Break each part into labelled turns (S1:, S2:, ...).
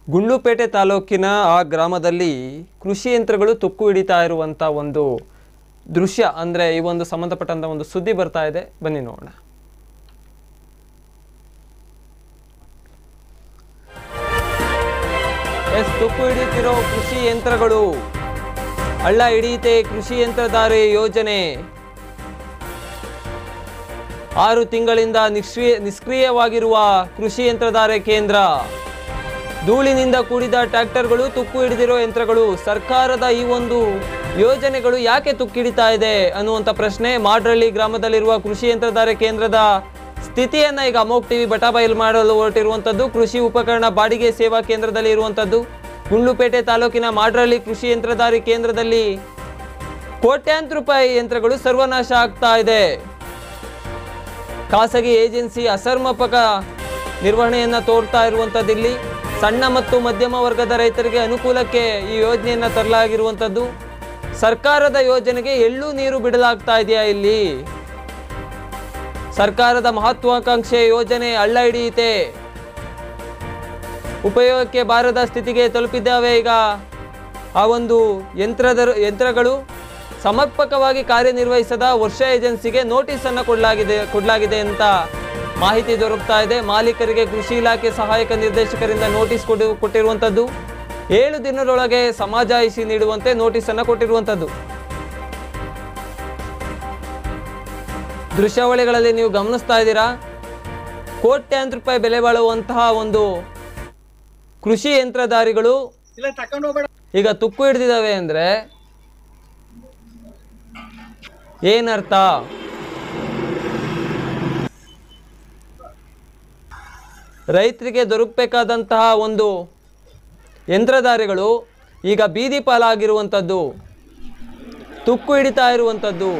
S1: ಗುಂಡ್ಲುಪೇಟೆ ತಾಲೂಕಿನ ಆ ಗ್ರಾಮದಲ್ಲಿ ಕೃಷಿ ಯಂತ್ರಗಳು ತುಕ್ಕು ಹಿಡಿತಾ ಇರುವಂಥ ಒಂದು ದೃಶ್ಯ ಅಂದರೆ ಈ ಒಂದು ಸಂಬಂಧಪಟ್ಟಂಥ ಒಂದು ಸುದ್ದಿ ಬರ್ತಾ ಇದೆ ಬನ್ನಿ ನೋಡೋಣ ಎಸ್ ತುಕ್ಕು ಹಿಡಿಯುತ್ತಿರೋ ಕೃಷಿ ಯಂತ್ರಗಳು ಹಳ್ಳ ಹಿಡಿಯುತ್ತೆ ಕೃಷಿ ಯಂತ್ರಧಾರೆ ಯೋಜನೆ ಆರು ತಿಂಗಳಿಂದ ನಿಷ್ಕ್ರಿಯ ನಿಷ್ಕ್ರಿಯವಾಗಿರುವ ಕೃಷಿ ಯಂತ್ರಧಾರೆ ಕೇಂದ್ರ ಧೂಳಿನಿಂದ ಕೂಡಿದ ಟ್ರ್ಯಾಕ್ಟರ್ಗಳು ತುಕ್ಕು ಹಿಡಿದಿರೋ ಯಂತ್ರಗಳು ಸರ್ಕಾರದ ಈ ಒಂದು ಯೋಜನೆಗಳು ಯಾಕೆ ತುಕ್ಕಿಡಿತಾ ಇದೆ ಅನ್ನುವಂಥ ಪ್ರಶ್ನೆ ಮಾಡ್ರಳ್ಳಿ ಗ್ರಾಮದಲ್ಲಿರುವ ಕೃಷಿ ಯಂತ್ರಧಾರೆ ಕೇಂದ್ರದ ಸ್ಥಿತಿಯನ್ನ ಈಗ ಅಮೋಕ್ ಟಿವಿ ಬಟಾಬಯಲು ಮಾಡಲು ಹೊರಟಿರುವಂಥದ್ದು ಕೃಷಿ ಉಪಕರಣ ಬಾಡಿಗೆ ಸೇವಾ ಕೇಂದ್ರದಲ್ಲಿ ಇರುವಂಥದ್ದು ಗುಂಡ್ಲುಪೇಟೆ ತಾಲೂಕಿನ ಮಾಡ್ರಳ್ಳಿ ಕೃಷಿ ಯಂತ್ರಧಾರಿ ಕೇಂದ್ರದಲ್ಲಿ ಕೋಟ್ಯಾಂತರ ರೂಪಾಯಿ ಯಂತ್ರಗಳು ಸರ್ವನಾಶ ಆಗ್ತಾ ಇದೆ ಖಾಸಗಿ ಏಜೆನ್ಸಿ ಅಸಮರ್ಪಕ ನಿರ್ವಹಣೆಯನ್ನ ತೋರ್ತಾ ಇರುವಂಥದ್ದು ಇಲ್ಲಿ ಸಣ್ಣ ಮತ್ತು ಮಧ್ಯಮ ವರ್ಗದ ರೈತರಿಗೆ ಅನುಕೂಲಕ್ಕೆ ಈ ಯೋಜನೆಯನ್ನ ತರಲಾಗಿರುವಂಥದ್ದು ಸರ್ಕಾರದ ಯೋಜನೆಗೆ ಎಳ್ಳು ನೀರು ಬಿಡಲಾಗ್ತಾ ಇದೆಯಾ ಇಲ್ಲಿ ಸರ್ಕಾರದ ಮಹತ್ವಾಕಾಂಕ್ಷೆ ಯೋಜನೆ ಹಳ್ಳ ಹಿಡಿಯುತ್ತೆ ಉಪಯೋಗಕ್ಕೆ ಬಾರದ ಸ್ಥಿತಿಗೆ ತಲುಪಿದ್ದಾವೆ ಈಗ ಆ ಒಂದು ಯಂತ್ರದ ಯಂತ್ರಗಳು ಸಮರ್ಪಕವಾಗಿ ಕಾರ್ಯನಿರ್ವಹಿಸದ ವರ್ಷ ಏಜೆನ್ಸಿಗೆ ನೋಟಿಸ್ ಅನ್ನು ಕೊಡಲಾಗಿದೆ ಕೊಡಲಾಗಿದೆ ಅಂತ ಮಾಹಿತಿ ದೊರಕ್ತಾ ಇದೆ ಮಾಲೀಕರಿಗೆ ಕೃಷಿ ಇಲಾಖೆ ಸಹಾಯಕ ನಿರ್ದೇಶಕರಿಂದ ನೋಟಿಸ್ ಕೊಡು ಕೊಟ್ಟಿರುವಂಥದ್ದು ಏಳು ದಿನದೊಳಗೆ ಸಮಾಜಾಯಿಷಿ ನೀಡುವಂತೆ ನೋಟಿಸ್ ಅನ್ನು ಕೊಟ್ಟಿರುವಂಥದ್ದು ದೃಶ್ಯಾವಳಿಗಳಲ್ಲಿ ನೀವು ಗಮನಿಸ್ತಾ ಇದ್ದೀರಾ ಕೋಟ್ಯಾಂತರ ರೂಪಾಯಿ ಬೆಲೆ ಬಾಳುವಂತಹ ಒಂದು ಕೃಷಿ ಯಂತ್ರಧಾರಿಗಳು
S2: ಇಲ್ಲ ತಕೊಂಡು ಹೋಗ್ಬೇಡ
S1: ಈಗ ತುಕ್ಕು ಹಿಡ್ದಿದ್ದಾವೆ ಅಂದ್ರೆ ಏನರ್ಥ ರೈತರಿಗೆ ದೊರಕಬೇಕಾದಂತಹ ಒಂದು ಯಂತ್ರಧಾರಿಗಳು ಈಗ ಬೀದಿ ಪಾಲಾಗಿರುವಂಥದ್ದು ತುಕ್ಕು ಹಿಡಿತಾ ಇರುವಂಥದ್ದು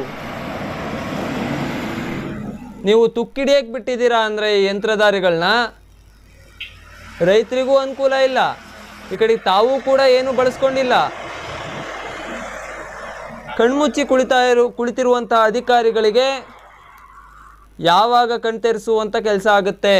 S1: ನೀವು ತುಕ್ಕಿಡಿಯಕ್ಕೆ ಬಿಟ್ಟಿದ್ದೀರಾ ಅಂದರೆ ಈ ಯಂತ್ರಧಾರಿಗಳನ್ನ ರೈತರಿಗೂ ಅನುಕೂಲ ಇಲ್ಲ ಈ ಕಡೆ ತಾವು ಕೂಡ ಏನು ಬಳಸ್ಕೊಂಡಿಲ್ಲ ಕಣ್ಮುಚ್ಚಿ ಕುಳಿತಾ ಇರು ಕುಳಿತಿರುವಂಥ ಅಧಿಕಾರಿಗಳಿಗೆ ಯಾವಾಗ ಕಣ್ತೆರೆಸುವಂಥ ಕೆಲಸ ಆಗುತ್ತೆ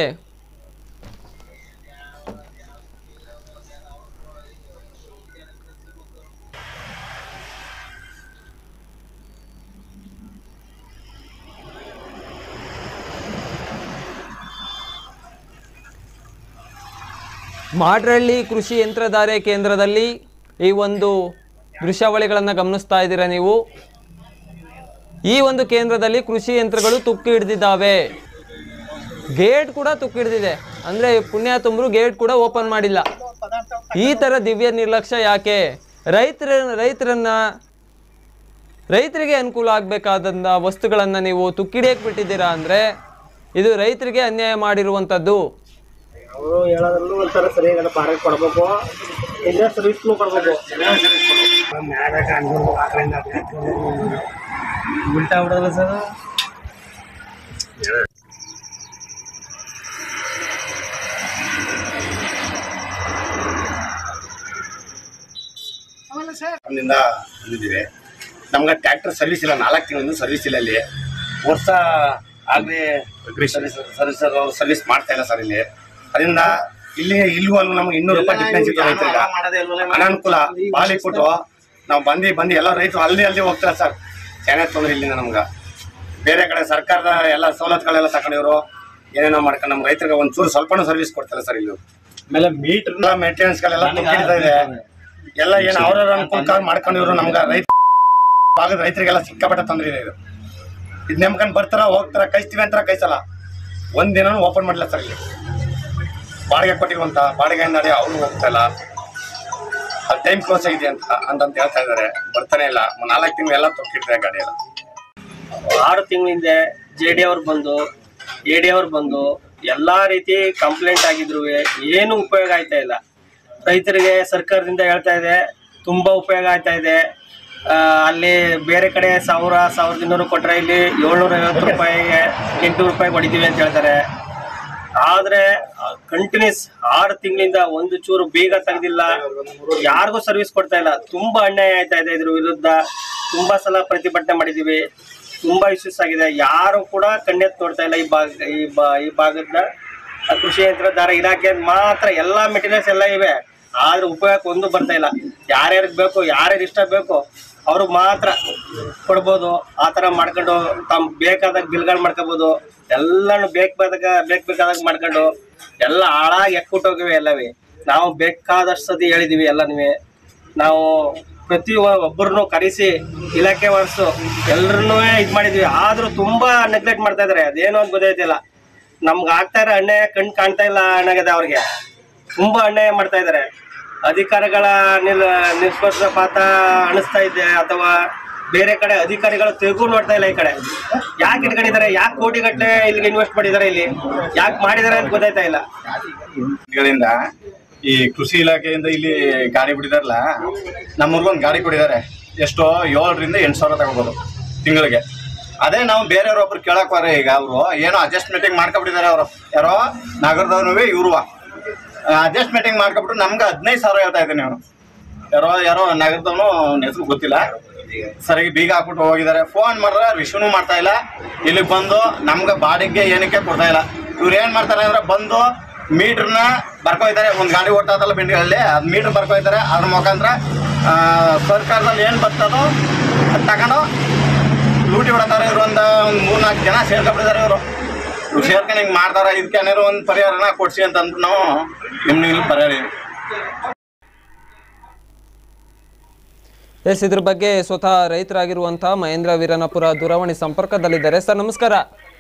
S1: ಮಾಡ್ರಳ್ಳಿ ಕೃಷಿ ಯಂತ್ರಧಾರೆ ಕೇಂದ್ರದಲ್ಲಿ ಈ ಒಂದು ದೃಶ್ಯಾವಳಿಗಳನ್ನು ಗಮನಿಸ್ತಾ ಇದ್ದೀರಾ ನೀವು ಈ ಒಂದು ಕೇಂದ್ರದಲ್ಲಿ ಕೃಷಿ ಯಂತ್ರಗಳು ತುಕ್ಕು ಹಿಡಿದಿದ್ದಾವೆ ಗೇಟ್ ಕೂಡ ತುಕ್ಕು ಹಿಡಿದಿದೆ ಅಂದರೆ ಪುಣ್ಯ ತುಂಬರು ಗೇಟ್ ಕೂಡ ಓಪನ್ ಮಾಡಿಲ್ಲ ಈ ಥರ ದಿವ್ಯ ನಿರ್ಲಕ್ಷ್ಯ ಯಾಕೆ ರೈತರ ರೈತರನ್ನ ರೈತರಿಗೆ ಅನುಕೂಲ ಆಗಬೇಕಾದಂಥ ವಸ್ತುಗಳನ್ನು ನೀವು ತುಕ್ಕಿಡಿಯಕ್ಕೆ ಬಿಟ್ಟಿದ್ದೀರಾ ಅಂದರೆ ಇದು ರೈತರಿಗೆ ಅನ್ಯಾಯ ಮಾಡಿರುವಂಥದ್ದು
S2: ಅವರು ಹೇಳೋದ್ರಲ್ಲೂ ಒಂಥರ ಸರಿಯಾಗಿ ಬಾಡಿಗೆ ಕೊಡ್ಬೇಕು ಇಲ್ಲ ಸರ್ವಿಸ್ನು ಕೊಡ್ಬೇಕು ಮ್ಯಾಗ ಕಾಣ್ಬೋದು ಆ ಕಡೆಯಿಂದ ಆ ಕಡೆ. ಉಲ್ಟಾ ಬಿಡೋದಲ್ಲ ಸರ್
S3: ನಮ್ಮಿಂದ ಬಂದಿದ್ದೀವಿ ನಮ್ಗೆ ಟ್ರ್ಯಾಕ್ಟರ್ ಸರ್ವಿಸ್ ಇಲ್ಲ ನಾಲ್ಕು ತಿಂಗಳಿಂದ ಸರ್ವಿಸ್ ಇಲ್ಲ ಇಲ್ಲಿ ವರ್ಷ ಆಗಲಿ ಸರ್ವಿಸ್ ಸರ್ವಿಸ್ ಸರ್ವಿಸ್ ಮಾಡ್ತಾ ಇಲ್ಲ ಸರ್ ಇಲ್ಲಿ ಅದರಿಂದ ಇಲ್ಲಿ ಇಲ್ಲೂ ಅಲ್ಲೂ ನಮ್ಗೆ ಇನ್ನೂರು ರೂಪಾಯಿ ಡಿಫ್ರೆನ್ಸ್ ಇತ್ತು ರೈತರಿಗೆ ಅನಾನುಕೂಲ ಬಾಲಿ ಕೊಟ್ಟು ನಾವು ಬಂದು ಬಂದು ಎಲ್ಲ ರೈತರು ಅಲ್ಲಿ ಅಲ್ಲಿ ಹೋಗ್ತಾರೆ ಸರ್ ಚೆನ್ನಾಗಿ ತೊಂದರೆ ಇಲ್ಲಿಂದ ನಮ್ಗೆ ಬೇರೆ ಕಡೆ ಸರ್ಕಾರದ ಎಲ್ಲ ಸವಲತ್ತುಗಳೆಲ್ಲ ತಗೊಂಡಿವ್ರು ಏನೇನೋ ಮಾಡ್ಕೊಂಡು ನಮ್ಮ ರೈತರಿಗೆ ಒಂಚೂರು ಸ್ವಲ್ಪನೂ ಸರ್ವಿಸ್ ಕೊಡ್ತಾರೆ ಸರ್ ಇಲ್ಲಿ
S2: ಆಮೇಲೆ ಮೀಟರ್
S3: ಮೇಂಟೆನೆನ್ಸ್ಗಳೆಲ್ಲ ತುಂಬಿಡ್ತಾ ಇದೆ ಎಲ್ಲ ಏನು ಅವ್ರವ್ರ ಅನುಕೂಲಕ್ಕಾಗಿ ಮಾಡ್ಕೊಂಡಿವ್ರು ನಮ್ಗೆ ರೈತ ಭಾಗದ ರೈತರಿಗೆಲ್ಲ ಸಿಕ್ಕಾಪಟ್ಟೆ ತೊಂದರೆ ಇದೆ ಇದು ಇದು ನೆಮ್ಕೊಂಡು ಬರ್ತಾರ ಹೋಗ್ತಾರ ಕೈಸ್ತೀವಿ ಅಂತಾರ ಕೈಸಲ್ಲ ಒಂದ್ ದಿನನೂ ಓಪನ್ ಮಾಡಿಲ್ಲ ಸರ್ ಇಲ್ಲಿ ಬಾಡಿಗೆ ಕೊಟ್ಟಿರುವಂತ ಬಾಡಿಗೆ ನಡಿ ಅವ್ರು ಹೋಗ್ತಾ ಇಲ್ಲ ಅದು ಟೈಮ್ ಕ್ಲೋಸ್ ಆಗಿದೆ ಅಂತ ಅಂತಂತ ಹೇಳ್ತಾ ಇದ್ದಾರೆ ಬರ್ತಾನೆ ಇಲ್ಲ ನಾಲ್ಕು ತಿಂಗಳು ಎಲ್ಲ ತೊಕ್ಕಿಟ್ಟಿದೆ ಗಾಡಿ ಎಲ್ಲ
S2: ಆರು ತಿಂಗಳಿಂದ ಜೆ ಡಿ ಅವ್ರು ಬಂದು ಎ ಡಿ ಅವ್ರು ಬಂದು ಎಲ್ಲಾ ರೀತಿ ಕಂಪ್ಲೇಂಟ್ ಆಗಿದ್ರು ಏನು ಉಪಯೋಗ ಆಯ್ತಾ ಇಲ್ಲ ರೈತರಿಗೆ ಸರ್ಕಾರದಿಂದ ಹೇಳ್ತಾ ಇದೆ ತುಂಬಾ ಉಪಯೋಗ ಆಯ್ತಾ ಇದೆ ಆ, ಅಲ್ಲಿ ಬೇರೆ ಕಡೆ ಸಾವಿರ ಸಾವಿರದ ಇನ್ನೂರು ಕೊಟ್ರೆ ಇಲ್ಲಿ ಏಳ್ನೂರ ಐವತ್ತು ರೂಪಾಯಿಗೆ ಎಂಟುನೂರು ರೂಪಾಯಿ ಹೊಡಿತೀವಿ ಅಂತ ಹೇಳ್ತಾರೆ ಆದ್ರೆ ಕಂಟಿನ್ಯೂಸ್ ಆರು ತಿಂಗಳಿಂದ ಒಂದು ಚೂರು ಬೇಗ ತೆಗ್ದಿಲ್ಲ ಯಾರಿಗೂ ಸರ್ವಿಸ್ ಕೊಡ್ತಾ ಇಲ್ಲ ತುಂಬಾ ಅನ್ಯಾಯ ಆಯ್ತಾ ಇದೆ ಇದ್ರ ವಿರುದ್ಧ ತುಂಬಾ ಸಲ ಪ್ರತಿಭಟನೆ ಮಾಡಿದೀವಿ ತುಂಬಾ ಇಶ್ಯೂಸ್ ಆಗಿದೆ ಯಾರು ಕೂಡ ಕಣ್ಣೆತ್ ನೋಡ್ತಾ ಇಲ್ಲ ಈ ಭಾಗ ಈ ಬಾ ಈ ಭಾಗದ ಕೃಷಿ ಯಂತ್ರಧಾರ ಇಲಾಖೆ ಮಾತ್ರ ಎಲ್ಲಾ ಮೆಟೀರಿಯಲ್ಸ್ ಎಲ್ಲ ಇವೆ ಆದ್ರೆ ಉಪಯೋಗ ಒಂದು ಬರ್ತಾ ಇಲ್ಲ ಯಾರ್ಯಾರಿಗೆ ಬೇಕು ಯಾರ್ಯಾರು ಇಷ್ಟ ಬೇಕು ಅವ್ರಿಗೆ ಮಾತ್ರ ಕೊಡ್ಬೋದು ಆ ಥರ ಮಾಡ್ಕೊಂಡು ತಮ್ಮ ಬೇಕಾದಾಗ ಬಿಲ್ಗಳು ಮಾಡ್ಕೋಬೋದು ಎಲ್ಲಾನು ಬೇಕು ಬೇಕಾದಾಗ ಬೇಕು ಬೇಕಾದಾಗ ಮಾಡ್ಕೊಂಡು ಎಲ್ಲ ಹಾಳಾಗಿ ಎಕ್ಕುಟ್ಟೋಗಿವೆ ಎಲ್ಲವೇ ನಾವು ಬೇಕಾದಷ್ಟು ಸತಿ ಹೇಳಿದೀವಿ ಎಲ್ಲನೂ ನಾವು ಪ್ರತಿ ಒಬ್ಬರನ್ನು ಕರೆಸಿ ಇಲಾಖೆ ವರ್ಸು ಎಲ್ಲರನ್ನೂ ಇದು ಮಾಡಿದ್ವಿ ಆದ್ರೂ ತುಂಬಾ ನೆಗ್ಲೆಕ್ಟ್ ಮಾಡ್ತಾ ಇದಾರೆ ಅದೇನೋ ಅಂತ ಗೊತ್ತಾಯ್ತಿಲ್ಲ ನಮ್ಗೆ ಆಗ್ತಾ ಇರೋ ಅನ್ಯಾಯ ಕಣ್ ಕಾಣ್ತಾ ಇಲ್ಲ ಅಣ್ಣಾಗದೆ ಅವ್ರಿಗೆ ತುಂಬಾ ಅನ್ಯಾಯ ಮಾಡ್ತಾ ಇದಾರೆ ಅಧಿಕಾರಿಗಳ ನಿಲ್ ನಿಷ್ಪಕ್ಷಪಾತ ಅನಿಸ್ತಾ ಇದೆ ಅಥವಾ ಬೇರೆ ಕಡೆ ಅಧಿಕಾರಿಗಳು ತೆಗೂ ನೋಡ್ತಾ ಇಲ್ಲ ಈ ಕಡೆ ಯಾಕೆ ಇಟ್ಕೊಂಡಿದ್ದಾರೆ ಯಾಕೆ ಕೋಟಿ ಗಟ್ಟಲೆ ಇಲ್ಲಿಗೆ ಇನ್ವೆಸ್ಟ್ ಮಾಡಿದ್ದಾರೆ ಇಲ್ಲಿ ಯಾಕೆ ಮಾಡಿದ್ದಾರೆ ಅಂತ ಗೊತ್ತಾಯ್ತಾ ಇಲ್ಲ
S3: ಗಳಿಂದ ಈ ಕೃಷಿ ಇಲಾಖೆಯಿಂದ ಇಲ್ಲಿ ಗಾಡಿ ಬಿಟ್ಟಿದಾರಲ್ಲ ನಮ್ಮೂರ್ಗೊಂದು ಗಾಡಿ ಕೊಟ್ಟಿದ್ದಾರೆ ಎಷ್ಟೋ ಏಳರಿಂದ ಎಂಟು ಸಾವಿರ ತಗೋಬೋದು ತಿಂಗಳಿಗೆ ಅದೇ ನಾವು ಬೇರೆಯವ್ರ ಒಬ್ರು ಕೇಳಕ್ ಹೋದ್ರೆ ಈಗ ಅವರು ಏನೋ ಅಡ್ಜಸ್ಟ್ಮೆಂಟಿಂಗ್ ಮಾಡ್ಕೊಬಿಟ್ಟಿದ್ದಾರೆ ಅವರು ಯಾರೋ ನಗರದವ್ರು ಇವ್ರುವ ಅಡ್ಜಸ್ಟ್ಮೆಂಟಿಂಗ್ ಮಾಡ್ಕೊಬಿಟ್ಟು ನಮ್ಗೆ ಹದಿನೈದು ಸಾವಿರ ಹೇಳ್ತಾ ಇದ್ದೀನಿ ಅವನು ಯಾರೋ ಯಾರೋ ನಗರದವನು ಹೆಸರು ಗೊತ್ತಿಲ್ಲ ಸರಿಯಾಗಿ ಬೀಗ ಹಾಕ್ಬಿಟ್ಟು ಹೋಗಿದ್ದಾರೆ ಫೋನ್ ಮಾಡಿದ್ರೆ ರಿಶ್ಯೂನು ಮಾಡ್ತಾ ಇಲ್ಲ ಇಲ್ಲಿಗೆ ಬಂದು ನಮ್ಗೆ ಬಾಡಿಗೆ ಏನಕ್ಕೆ ಕೊಡ್ತಾ ಇಲ್ಲ ಇವ್ರು ಏನ್ ಮಾಡ್ತಾರೆ ಅಂದ್ರೆ ಬಂದು ಮೀಟರ್ನ ಬರ್ಕೊಯ್ತಾರೆ ಒಂದು ಗಾಡಿ ಓಡ್ತಾದಲ್ಲ ಬೆಂಡಿಗಳಲ್ಲಿ ಅದು ಮೀಟರ್ ಬರ್ಕೊಯ್ತಾರೆ ಅದ್ರ ಮುಖಾಂತರ ಆ, ಸರ್ಕಾರದಲ್ಲಿ ಏನು ಬರ್ತದೋ ಅದು ತಗೊಂಡು ಲೂಟಿ ಹೊಡತಾರೆ ಇವರು ಒಂದು ಒಂದು ಮೂರ್ನಾಲ್ಕು ಜನ ಸೇರ್ಕೊಂಡ್ಬಿಟ್ಟಿದ್ದಾರೆ ಇವರು ಇವ್ರು ಸೇರ್ಕೊಂಡು ಹಿಂಗೆ ಮಾಡ್ತಾರೆ ಇದಕ್ಕೆ ಏನಾದ್ರು ಒಂದು ಪರಿಹಾರನ ಕೊಡ್ಸಿ ಅಂತ ಅಂದ್ಬಿಟ್ಟು ನಾವು ನಿಮ್ಮ ಇಲ್ಲಿ ಪರಿಹಾರ
S1: ಎಸ್ ಇದ್ರ ಬಗ್ಗೆ ಸ್ವತಃ ರೈತರಾಗಿರುವಂತಹ ಮಹೇಂದ್ರ ವೀರನಪುರ ದೂರವಾಣಿ ಸಂಪರ್ಕದಲ್ಲಿದ್ದಾರೆ ಸರ್ ನಮಸ್ಕಾರ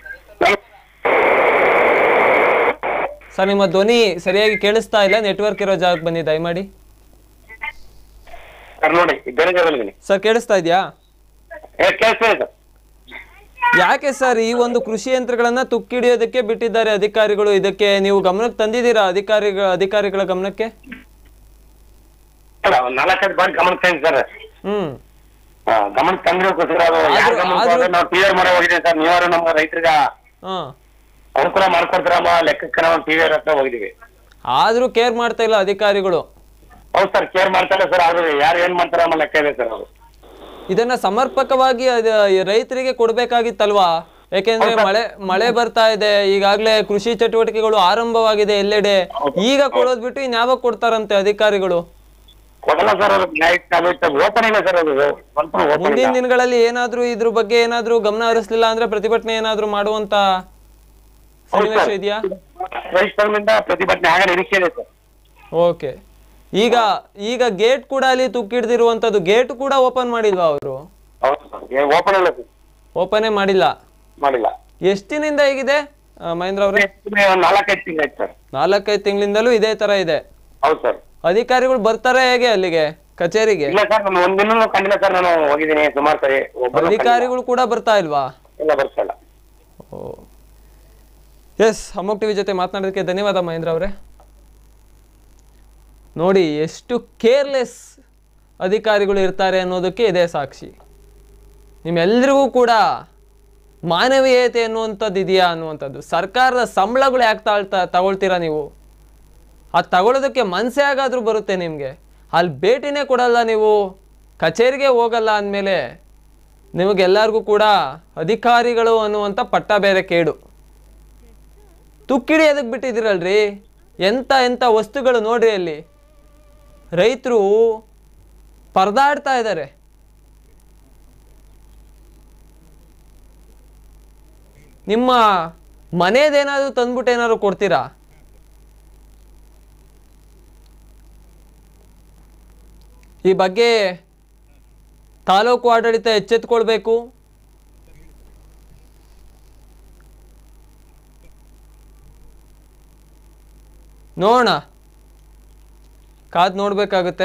S1: ಸರ್ ನಿಮ್ಮ ಧ್ವನಿ ಸರಿಯಾಗಿ ಕೇಳಿಸ್ತಾ ಇಲ್ಲ ನೆಟ್ವರ್ಕ್ ಇರೋ ಜಾಗಕ್ಕೆ ಬನ್ನಿ ದಯಮಾಡಿ
S4: ಸರ್ ನೋಡಿ ಬೆಳಗಾವಿದ್ದೀನಿ
S1: ಸರ್ ಕೇಳಿಸ್ತಾ ಇದೆಯಾ
S4: ಏ ಕೇಳಿಸ್ತಾ ಇದೆ
S1: ಯಾಕೆ ಸರ್ ಈ ಒಂದು ಕೃಷಿ ಯಂತ್ರಗಳನ್ನ ತುಕ್ಕಿಡಿಯೋದಕ್ಕೆ ಬಿಟ್ಟಿದ್ದಾರೆ ಅಧಿಕಾರಿಗಳು ಇದಕ್ಕೆ ನೀವು ಗಮನಕ್ಕೆ ತಂದಿದ್ದೀರಾ ಅಧಿಕಾರಿಗಳ ಅಧಿಕಾರಿಗಳ ಗಮನಕ್ಕೆ
S4: ಸರ್ ಒಂದ್ ನಾಲ್ಕೈದು ಬಾರಿ ಗಮನಕ್ಕೆ ತಂದಿ ಸರ್
S1: ಹ್ಮ್
S4: ಹಾ, ಗಮನಕ್ಕೆ ತಂದಿರೋಕ್ಕೋಸ್ಕರ ಅದು ಯಾರ್
S1: ಆದ್ರೂ-
S4: ಗಮನಕ್ಕೆ
S1: ಆದ್ರೂ-
S4: ಹೋದ್ರೆ ನಾವು ಕ್ಲಿಯರ್ ಮಾಡೋ ಹೋಗಿದ್ದೀವಿ ಸರ್ ನೀವಾರು ನಮ್ಮ ರೈತರಿಗೆ
S1: ಹಾ
S4: ಅನುಕೂಲ ಮಾಡ್ಕೊಡ್ತೀರಮ್ಮ ಲೆಕ್ಕಕ್ಕೆ ನಾವು ಟಿ ವಿ ಹತ್ರ ಹೋಗಿದ್ದೀವಿ
S1: ಆದ್ರೂ ಕೇರ್ ಮಾಡ್ತಾ ಇಲ್ಲ ಅಧಿಕಾರಿಗಳು
S4: ಹೌದು ಸರ್ ಕೇರ್ ಮಾಡ್ತಾರೆ ಸರ್ ಆದ್ರೆ ಯಾರು ಏನ್ ಮಾಡ್ತಾರೆ ನಮ್ಮ ಲೆಕ್ಕ ಇದೆ ಸರ್ ಅವರು
S1: ಇದನ್ನ ಸಮರ್ಪಕವಾಗಿ ಅದ- ಈ ರೈತರಿಗೆ ಕೊಡ್ಬೇಕಾಗಿತ್ತಲ್ವಾ ಯಾಕೆಂದ್ರೆ ಮಳೆ ಮಳೆ ಬರ್ತಾ ಇದೆ ಈಗಾಗ್ಲೇ ಕೃಷಿ ಚಟುವಟಿಕೆಗಳು ಆರಂಭವಾಗಿದೆ ಎಲ್ಲೆಡೆ ಈಗ ಕೊಡೋದ್ ಬಿಟ್ಟು ಇನ್ಯಾವಾಗ ಕೊಡ್ತಾರಂತೆ ಅಧಿಕಾರಿಗಳು
S4: ಕೊಡಲ್ಲ ಸರ್ ಅದು ನೈಟ್ ಓಪನ್ ಇಲ್ಲ ಸರ್ ಅದು ಸ್ವಲ್ಪ ಓಪನ್
S1: ಮುಂದಿನ
S4: ಇಲ್ಲ
S1: ದಿನಗಳಲ್ಲಿ ಏನಾದ್ರೂ ಇದ್ರ ಬಗ್ಗೆ ಏನಾದ್ರೂ ಗಮನ ಹರಿಸ್ಲಿಲ್ಲ ಅಂದ್ರೆ ಪ್ರತಿಭಟನೆ ಏನಾದ್ರೂ ಮಾಡುವಂತ ಸನ್ನಿವೇಶ ಇದೆಯಾ
S4: ರೈತರಿಂದ ಪ್ರತಿಭಟನೆ ಆಗ ನಿರೀಕ್ಷೆ ಇದೆ ಸರ್
S1: ಓಕೆ ಈಗ ಈಗ ಗೇಟ್ ಕೂಡ ಅಲ್ಲಿ ತುಕ್ಕಿಡ್ದಿರುವಂತದ್ದು ಗೇಟ್ ಕೂಡ ಓಪನ್ ಮಾಡಿಲ್ವಾ ಅವರು
S4: ಹೌದು ಸರ್ ಓಪನ್ ಇಲ್ಲ ಸರ್
S1: ಓಪನೇ ಮಾಡಿಲ್ಲ
S4: ಮಾಡಿಲ್ಲ
S1: ಎಷ್ಟ್ ದಿನದಿಂದ ಹೇಗಿದೆ ಆ, ಮಹೇಂದ್ರ ಅವ್ರೆ
S4: ಒಂದ್ ನಾಲ್ಕೈದು ತಿಂಗಳು ಸರ್
S1: ನಾಲ್ಕೈದು ತಿಂಗಳಿಂದಲೂ ಇದೇ ತರ ಇದೆ
S4: ಹೌದು ಸರ್
S1: ಅಧಿಕಾರಿಗಳು ಬರ್ತಾರೆ ಹೇಗೆ ಅಲ್ಲಿಗೆ ಕಚೇರಿಗೆ
S4: ಇಲ್ಲ ಸರ್ ನಾನು ಒಂದಿನ ಕಂಡಿಲ್ಲ ಸರ್ ನಾನು ಹೋಗಿದ್ದೀನಿ ಸುಮಾರು ಸರಿ ಒಬ್ಬರು
S1: ಅಧಿಕಾರಿಗಳು ಕೂಡ ಬರ್ತಾ ಇಲ್ವಾ
S4: ಇಲ್ಲ ಬರ್ಸಲ್ಲ
S1: ಓ ಎಸ್ ಅಮೋಕ್ ಟಿವಿ ಜೊತೆ ಮಾತನಾಡೋದಕ್ಕೆ ಧನ್ಯವಾದ ಮಹೇಂದ್ರ ಅವರೇ ನೋಡಿ ಎಷ್ಟು ಕೇರ್ಲೆಸ್ ಅಧಿಕಾರಿಗಳು ಇರ್ತಾರೆ ಅನ್ನೋದಕ್ಕೆ ಇದೇ ಸಾಕ್ಷಿ ನಿಮ್ಮೆಲ್ಲರಿಗೂ ಕೂಡ ಮಾನವೀಯತೆ ಅನ್ನುವಂಥದ್ದು ಇದೆಯಾ ಅನ್ನುವಂಥದ್ದು ಸರ್ಕಾರದ ಸಂಬಳಗಳು ಯಾಕೆ ತಾಳ್ತಾ ತಗೊಳ್ತೀರಾ ನೀವು ಅದು ತಗೊಳ್ಳೋದಕ್ಕೆ ಮನಸ್ಸೇ ಆಗಾದ್ರೂ ಬರುತ್ತೆ ನಿಮಗೆ ಅಲ್ಲಿ ಭೇಟಿನೇ ಕೊಡಲ್ಲ ನೀವು ಕಚೇರಿಗೆ ಹೋಗಲ್ಲ ಅಂದಮೇಲೆ ನಿಮಗೆಲ್ಲರಿಗೂ ಕೂಡ ಅಧಿಕಾರಿಗಳು ಅನ್ನುವಂಥ ಪಟ್ಟ ಬೇರೆ ಕೇಡು ತುಕ್ಕಿಡಿ ಎದಕ್ಕೆ ಬಿಟ್ಟಿದ್ದೀರಲ್ರಿ ಎಂಥ ಎಂಥ ವಸ್ತುಗಳು ನೋಡ್ರಿ ಅಲ್ಲಿ ರೈತರು ಪರದಾಡ್ತಾ ಇದ್ದಾರೆ ನಿಮ್ಮ ಮನೇದೇನಾದರೂ ತಂದ್ಬಿಟ್ಟು ಏನಾದ್ರು ಕೊಡ್ತೀರಾ ಈ ಬಗ್ಗೆ ತಾಲೂಕು ಆಡಳಿತ ಎಚ್ಚೆತ್ಕೊಳ್ಬೇಕು ನೋಡೋಣ ಕಾದ್ ನೋಡ್ಬೇಕಾಗುತ್ತೆ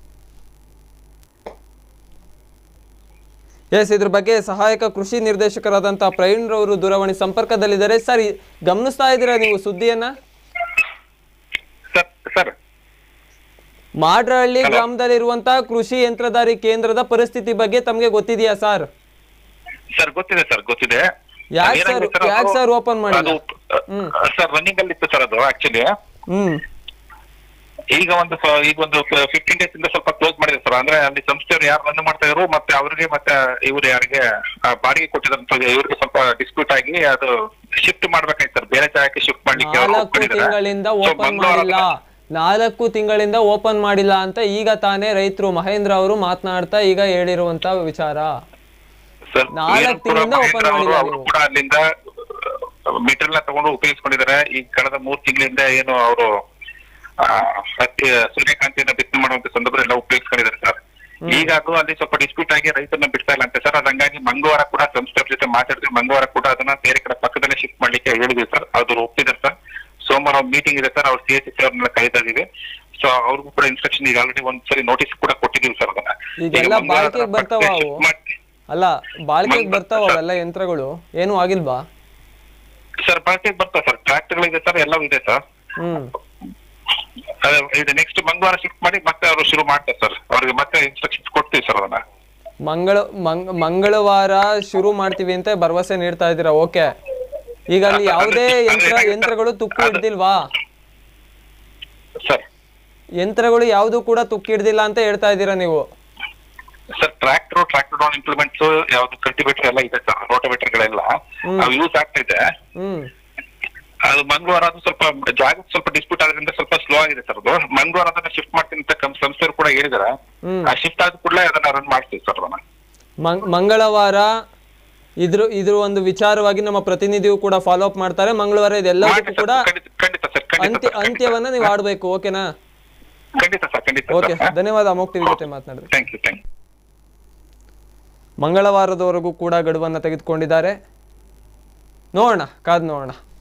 S1: ಎಸ್ ಇದ್ರ ಬಗ್ಗೆ ಸಹಾಯಕ ಕೃಷಿ ನಿರ್ದೇಶಕರಾದಂತಹ ಪ್ರವೀಣ್ ರವರು ದೂರವಾಣಿ ಸಂಪರ್ಕದಲ್ಲಿದ್ದಾರೆ ಸರ್ ಈ- ಗಮನಿಸ್ತಾ ಇದ್ದೀರಾ ನೀವು ಸುದ್ದಿಯನ್ನ
S5: ಸರ್ ಸರ್
S1: ಮಾಡ್ರಹಳ್ಳಿ ಗ್ರಾಮದಲ್ಲಿರುವಂತಹ ಕೃಷಿ ಯಂತ್ರಧಾರಿ ಕೇಂದ್ರದ ಪರಿಸ್ಥಿತಿ ಬಗ್ಗೆ ತಮಗೆ ಗೊತ್ತಿದೆಯಾ ಸರ್
S5: ಸರ್ ಗೊತ್ತಿದೆ ಸರ್ ಗೊತ್ತಿದೆ
S1: ಯಾಕ್
S5: ಏನಾಗಿದೆ
S1: ಸರ್-
S5: ಅದು-
S1: ಯಾಕ್ ಸರ್ open ಮಾಡಿಲ್ಲ?
S5: ಅದು
S1: ಹ್ಮ್.
S5: ಸರ್ ರನ್ನಿಂಗ್ ಅಲ್ಲಿ ಇತ್ತು ಸರ್ ಅದು ಆಕ್ಚುಲಿ
S1: ಹ್ಮ್
S5: ಈಗ ಒಂದು ಸ- ಈಗ ಒಂದು ಫಿಫ್ಟೀನ್ ಡೇಸ್ ಇಂದ ಸ್ವಲ್ಪ ಕ್ಲೋಸ್ ಮಾಡಿದೆ ಸರ್ ಅಂದ್ರೆ ಅಲ್ಲಿ ಸಂಸ್ಥೆಯವರು ಯಾರು ರನ್ ಮಾಡ್ತಾ ಇದ್ರು ಮತ್ತೆ ಅವ್ರಿಗೆ ಮತ್ತೆ ಇವ್ರು ಯಾರಿಗೆ ಆ, ಬಾಡಿಗೆ ಕೊಟ್ಟಿದಂತ ಇವ್ರಿಗೆ ಸ್ವಲ್ಪ ಡಿಸ್ಪ್ಯೂಟ್ ಆಗಿ ಅದು ಶಿಫ್ಟ್ ಮಾಡ್ಬೇಕಾಯ್ತು ಸರ್ ಬೇರೆ ಜಾಗಕ್ಕೆ ಶಿಫ್ಟ್ ಮಾಡ್ಲಿಕ್ಕೆ ಅವ್ರು
S1: ನಾಲ್ಕು
S5: ಒಪ್ಕೊಂಡಿದ್ದಾರೆ.
S1: ತಿಂಗಳಿಂದ
S5: So,
S1: ಓಪನ್
S5: ಮಂಗಳವಾರ
S1: ಮಾಡಿಲ್ಲ ನಾಲ್ಕು ತಿಂಗಳಿಂದ ಓಪನ್ ಮಾಡಿಲ್ಲ ಅಂತ ಈಗ ತಾನೇ ರೈತರು ಮಹೇಂದ್ರ ಅವರು ಮಾತನಾಡ್ತಾ ಈಗ ಹೇಳಿರುವಂತ ವಿಚಾರ
S5: ಸರ್
S1: ನಾಲ್ಕು
S5: ವೀರಪ್ಪುರ
S1: ತಿಂಗಳಿಂದ open
S5: ಮಹೇಂದ್ರ ಅವರು
S1: ಮಾಡಿಲ್ಲ
S5: ಅವರು
S1: ನೀವು.
S5: ಕೂಡ ಅಲ್ಲಿಂದ ಮೆಟೀರಿಯಲ್ ತಗೊಂಡು ಉಪಯೋಗಿಸ್ಕೊಂಡಿದ್ದಾರೆ ಈ ಕಳೆದ ಮೂರ್ ತಿಂಗಳಿಂದ ಏನು ಅವರು ಹತ್ತಿ ಸೂರ್ಯಕಾಂತಿಯನ್ನ ಬಿತ್ತನೆ ಮಾಡುವಂತ ಸಂದರ್ಭದಲ್ಲಿ ಉಪಯೋಗಿಸ್ಕೊಂಡಿದ್ದಾರೆ ಸರ್ ಈಗ ಅದು ಅಲ್ಲಿ ಸ್ವಲ್ಪ ಡಿಸ್ಪ್ಯೂಟ್ ಆಗಿ ರೈತರನ್ನ ಬಿಡ್ತಾ ಇಲ್ಲ ಅಂತೆ ಸರ್ ಅದ್ ಹಂಗಾಗಿ ಮಂಗಳವಾರ ಕೂಡ ಸಂಸ್ಥೆ ಜೊತೆ ಮಾತಾಡಿದ್ರೆ ಮಂಗಳವಾರ ಕೂಡ ಅದನ್ನ ಬೇರೆ ಕಡೆ ಪಕ್ಕದಲ್ಲೇ ಶಿಫ್ಟ್ ಮಾಡ್ಲಿಕ್ಕೆ ಹೇಳಿದ್ವಿ ಸರ್ ಅದು ಒಪ್ಪಿದ್ದಾರೆ ಸರ್ ಸೋಮವಾರ ಮೀಟಿಂಗ್ ಇದೆ ಸರ್ ಅವ್ರ ಸಿ ಎಚ್ ಅವ್ರನ್ನ ಕರೀತಾ ಇದೀವಿ ಸೊ ಅವ್ರಿಗೂ ಕೂಡ ಇನ್ಸ್ಟ್ರಕ್ಷನ್ ಈಗ ಆಲ್ರೆಡಿ ಒಂದ್ಸರಿ ನೋಟಿಸ್ ಕೂಡ ಕೊಟ್ಟಿದೀವಿ ಸರ್ ಅದನ್ನ
S1: ಈಗೆಲ್ಲ
S5: ಈಗ ಮಂಗಳವಾರ
S1: ಬಾಳ್ಕೆಗ್ ಬರ್ತಾವ
S5: ಪಕ್ಕಕ್ಕೆ
S1: ಅವು?
S5: shift ಮಾಡಿ-
S1: ಅಲ್ಲ ಬಾಳ್ಕೆಗೆ
S5: ಮಂಗ್-
S1: ಬರ್ತಾವ ಅವೆಲ್ಲ ಯಂತ್ರಗಳು ಏನೂ ಆಗಿಲ್ವಾ
S5: ಸರ್ ಬಾಳ್ಕೆಗೆ ಬರ್ತಾವ ಸರ್ ಟ್ರ್ಯಾಕ್ಟರ್ಗಳು ಇದೆ ಸರ್ ಎಲ್ಲವೂ ಇದೆ ಸರ್
S1: ಹ್ಮ್
S5: ಅದೇ ಇದು ನೆಕ್ಸ್ಟ್ ಮಂಗಳವಾರ ಶಿಫ್ಟ್ ಮಾಡಿ ಮತ್ತೆ ಅವರು ಶುರು ಮಾಡ್ತಾರೆ ಸರ್ ಅವ್ರಿಗೆ ಮತ್ತೆ ಇನ್ಸ್ಟ್ರಕ್ಷನ್ಸ್ ಕೊಡ್ತೀವಿ ಸರ್ ಅದನ್ನ
S1: ಮಂಗಳ ಮಂಗ್ ಮಂಗಳವಾರ ಶುರು ಮಾಡ್ತೀವಿ ಅಂತ ಭರವಸೆ ನೀಡ್ತಾ ಇದ್ದೀರಾ ಓಕೆ ಈಗ ಅಲ್ಲಿ ಯಾವುದೇ ಯಂತ್ರ ಯಂತ್ರಗಳು ತುಕ್ಕು ಹಿಡ್ದಿಲ್ವಾ
S5: ಸರ್
S1: ಯಂತ್ರಗಳು ಯಾವುದು ಕೂಡ ತುಕ್ಕು ಹಿಡ್ದಿಲ್ಲ ಅಂತ ಹೇಳ್ತಾ ಇದ್ದೀರಾ ನೀವು
S5: sir tractor tractor down implements ಯಾವ್ದು ಕಲ್ಟಿವೇಟರ್ ಎಲ್ಲ ಇದೆ ಸರ್ ರೋಟೋವೇಟರ್ ಗಳೆಲ್ಲ ಅವು ಯೂಸ್ ಆಗ್ತಾ ಇದೆ
S1: ಹ್ಮ್
S5: ಅದು ಮಂಗಳವಾರ ಅದು ಸ್ವಲ್ಪ ಜಾಗ ಸ್ವಲ್ಪ ಡಿಸ್ಪ್ಯೂಟ್ ಆದ್ರಿಂದ ಸ್ವಲ್ಪ ಸ್ಲೋ ಆಗಿದೆ ಸರ್ ಅದು ಮಂಗಳವಾರ ಅದನ್ನ ಶಿಫ್ಟ್ ಮಾಡ್ತೀನಿ ಅಂತ ಕಂ- ಸಂಸ್ಥೆಯವರು ಕೂಡ ಹೇಳಿದಾರೆ
S1: ಹ್ಮ್.
S5: ಆ ಶಿಫ್ಟ್ ಆದ ಕೂಡಲೇ ಅದನ್ನ ರನ್ ಮಾಡ್ತೀವಿ ಸರ್ ಅದನ್ನ
S1: ಮಂಗ್- ಮಂಗಳವಾರ ಇದ್ರ ಇದ್ರ ಒಂದು ವಿಚಾರವಾಗಿ ನಮ್ಮ ಪ್ರತಿನಿಧಿಯು ಕೂಡ ಫಾಲೋ ಅಪ್ ಮಾಡ್ತಾರೆ ಮಂಗಳವಾರ ಇದೆಲ್ಲದಕ್ಕೂ
S5: ಮಾಡಿ
S1: ಕೂಡ
S5: ಸರ್ ಖಂಡಿತ ಖಂಡಿತ ಸರ್ ಖಂಡಿತ
S1: ಅಂತ್ಯ
S5: ಸರ್, ಖಂಡಿತ.
S1: ಅಂತ್ಯವನ್ನ ನೀವು ಆಡ್ಬೇಕು ಓಕೆನಾ
S5: ಖಂಡಿತ ಸರ್ ಖಂಡಿತ
S1: ಓಕೆ ಧನ್ಯವಾದ ಅಮೋಕ್ ಟಿವಿ ಜೊತೆ ಮಾತನಾಡಿದ್ರೆ
S5: ಥ್ಯಾಂಕ್ ಯು ಥ್ಯಾಂಕ್ ಯು
S1: ಮಂಗಳವಾರದವರೆಗೂ ಕೂಡ ಗಡುವನ್ನು ತೆಗೆದುಕೊಂಡಿದ್ದಾರೆ ನೋಡೋಣ ಕಾದ್ ನೋಡೋಣ